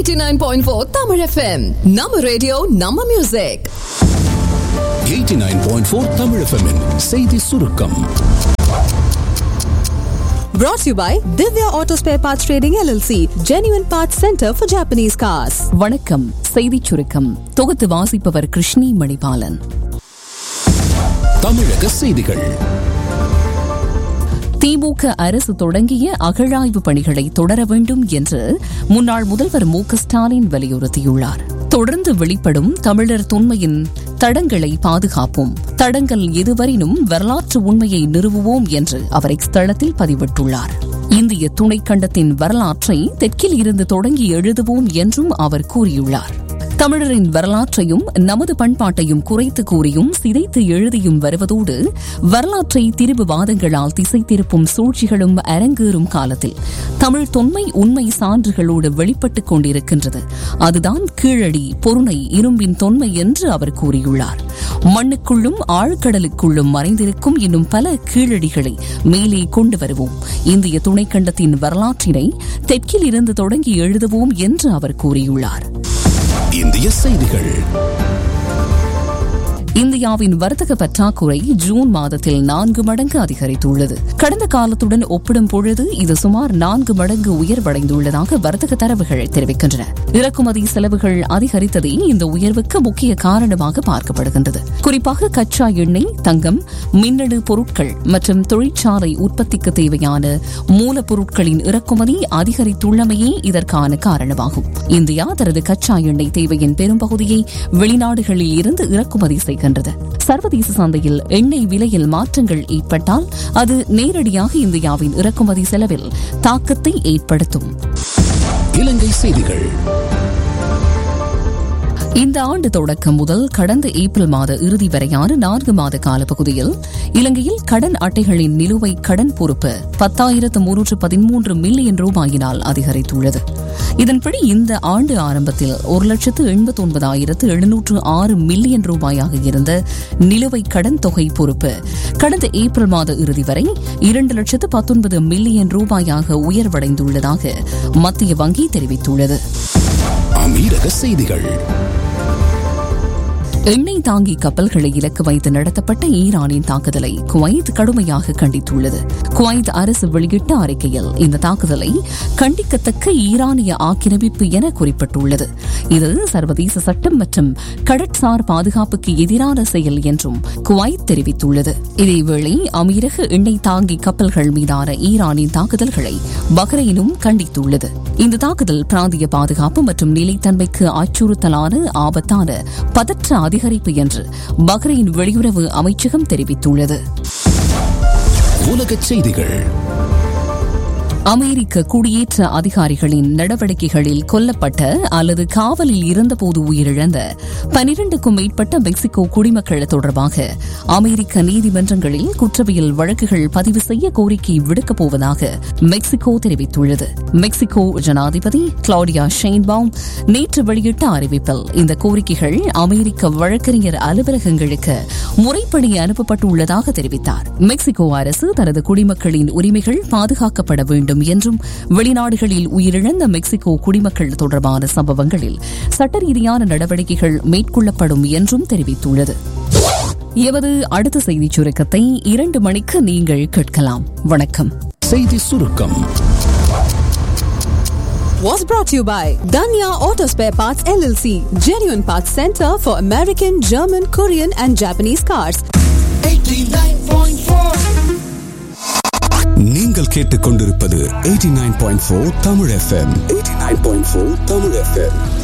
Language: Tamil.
89.4 Tamil FM நம்ம ரேடியோ நம்ம மியூசிக் 89.4 தமிழ் FM -இன் செய்தி சுருக்கம் brought to you by Divya Auto Spare Parts Trading LLC Genuine Parts Center for Japanese Cars வணக்கம் செய்திச் சுருக்கம் தொகுத்து வாசிப்பவர் கிருஷ்ணி மணிபாலன் தமிழக செய்திகள் திமுக அரசு தொடங்கிய அகழாய்வு பணிகளை தொடர வேண்டும் என்று முன்னாள் முதல்வர் மு க ஸ்டாலின் வலியுறுத்தியுள்ளார் தொடர்ந்து வெளிப்படும் தமிழர் தொன்மையின் தடங்களை பாதுகாப்போம் தடங்கள் எதுவரினும் வரலாற்று உண்மையை நிறுவுவோம் என்று அவர் எக்ஸ் தளத்தில் பதிவிட்டுள்ளார் இந்திய துணைக்கண்டத்தின் வரலாற்றை தெற்கில் இருந்து தொடங்கி எழுதுவோம் என்றும் அவர் கூறியுள்ளார் தமிழரின் வரலாற்றையும் நமது பண்பாட்டையும் குறைத்து கூறியும் சிதைத்து எழுதியும் வருவதோடு வரலாற்றை திரிவுவாதங்களால் திசை திருப்பும் சூழ்ச்சிகளும் அரங்கேறும் காலத்தில் தமிழ் தொன்மை உண்மை சான்றுகளோடு வெளிப்பட்டுக் கொண்டிருக்கின்றது அதுதான் கீழடி பொருணை இரும்பின் தொன்மை என்று அவர் கூறியுள்ளார் மண்ணுக்குள்ளும் ஆழ்கடலுக்குள்ளும் மறைந்திருக்கும் இன்னும் பல கீழடிகளை மேலே கொண்டு வருவோம் இந்திய துணைக்கண்டத்தின் வரலாற்றினை தெற்கில் இருந்து தொடங்கி எழுதுவோம் என்று அவர் கூறியுள்ளார் இந்திய செய்திகள் இந்தியாவின் வர்த்தக பற்றாக்குறை ஜூன் மாதத்தில் நான்கு மடங்கு அதிகரித்துள்ளது கடந்த காலத்துடன் ஒப்பிடும் பொழுது இது சுமார் நான்கு மடங்கு உயர்வடைந்துள்ளதாக வர்த்தக தரவுகள் தெரிவிக்கின்றன இறக்குமதி செலவுகள் அதிகரித்ததே இந்த உயர்வுக்கு முக்கிய காரணமாக பார்க்கப்படுகின்றது குறிப்பாக கச்சா எண்ணெய் தங்கம் மின்னணு பொருட்கள் மற்றும் தொழிற்சாலை உற்பத்திக்கு தேவையான மூலப்பொருட்களின் இறக்குமதி அதிகரித்துள்ளமையே இதற்கான காரணமாகும் இந்தியா தனது கச்சா எண்ணெய் தேவையின் பெரும்பகுதியை வெளிநாடுகளில் இருந்து இறக்குமதி செய்கிறது வருகின்றது சர்வதேச சந்தையில் எண்ணெய் விலையில் மாற்றங்கள் ஏற்பட்டால் அது நேரடியாக இந்தியாவின் இறக்குமதி செலவில் தாக்கத்தை ஏற்படுத்தும் இலங்கை செய்திகள் இந்த ஆண்டு தொடக்கம் முதல் கடந்த ஏப்ரல் மாத இறுதி வரையான நான்கு மாத காலப்பகுதியில் இலங்கையில் கடன் அட்டைகளின் நிலுவை கடன் பொறுப்பு பத்தாயிரத்து முன்னூற்று பதிமூன்று மில்லியன் ரூபாயினால் அதிகரித்துள்ளது இதன்படி இந்த ஆண்டு ஆரம்பத்தில் ஒரு லட்சத்து எண்பத்தி ஒன்பதாயிரத்து எழுநூற்று ஆறு மில்லியன் ரூபாயாக இருந்த நிலுவை கடன் தொகை பொறுப்பு கடந்த ஏப்ரல் மாத இறுதி வரை இரண்டு லட்சத்து பத்தொன்பது மில்லியன் ரூபாயாக உயர்வடைந்துள்ளதாக மத்திய வங்கி தெரிவித்துள்ளது அமீரக செய்திகள் எண்ணெய் தாங்கி கப்பல்களை இலக்கு வைத்து நடத்தப்பட்ட ஈரானின் தாக்குதலை குவைத் கடுமையாக கண்டித்துள்ளது குவைத் அரசு வெளியிட்ட அறிக்கையில் இந்த தாக்குதலை கண்டிக்கத்தக்க ஈரானிய ஆக்கிரமிப்பு என குறிப்பிட்டுள்ளது இது சர்வதேச சட்டம் மற்றும் கடற்சார் பாதுகாப்புக்கு எதிரான செயல் என்றும் குவைத் தெரிவித்துள்ளது இதேவேளை அமீரக எண்ணெய் தாங்கி கப்பல்கள் மீதான ஈரானின் தாக்குதல்களை பஹ்ரைனும் கண்டித்துள்ளது இந்த தாக்குதல் பிராந்திய பாதுகாப்பு மற்றும் நிலைத்தன்மைக்கு அச்சுறுத்தலான ஆபத்தான பதற்ற அதிகரிப்பு என்று பஹ்ரைன் வெளியுறவு அமைச்சகம் தெரிவித்துள்ளது உலகச் செய்திகள் அமெரிக்க குடியேற்ற அதிகாரிகளின் நடவடிக்கைகளில் கொல்லப்பட்ட அல்லது காவலில் இருந்தபோது உயிரிழந்த பனிரண்டுக்கும் மேற்பட்ட மெக்சிகோ குடிமக்கள் தொடர்பாக அமெரிக்க நீதிமன்றங்களில் குற்றவியல் வழக்குகள் பதிவு செய்ய கோரிக்கை விடுக்கப் போவதாக மெக்சிகோ தெரிவித்துள்ளது மெக்சிகோ ஜனாதிபதி கிளாடியா ஷெயின்பாம் நேற்று வெளியிட்ட அறிவிப்பில் இந்த கோரிக்கைகள் அமெரிக்க வழக்கறிஞர் அலுவலகங்களுக்கு முறைப்படி அனுப்பப்பட்டுள்ளதாக தெரிவித்தார் மெக்சிகோ அரசு தனது குடிமக்களின் உரிமைகள் பாதுகாக்கப்பட வேண்டும் வேண்டும் என்றும் வெளிநாடுகளில் உயிரிழந்த மெக்சிகோ குடிமக்கள் தொடர்பான சம்பவங்களில் சட்ட ரீதியான நடவடிக்கைகள் மேற்கொள்ளப்படும் என்றும் தெரிவித்துள்ளது எமது அடுத்த செய்திச் சுருக்கத்தை இரண்டு மணிக்கு நீங்கள் கேட்கலாம் வணக்கம் செய்தி சுருக்கம் was brought to you by Danya Auto Spare Parts LLC Genuine Parts Center for American, German, Korean and Japanese cars நீங்கள் கேட்டுக்கொண்டிருப்பது 89.4 தமிழ் FM 89.4 தமிழ் FM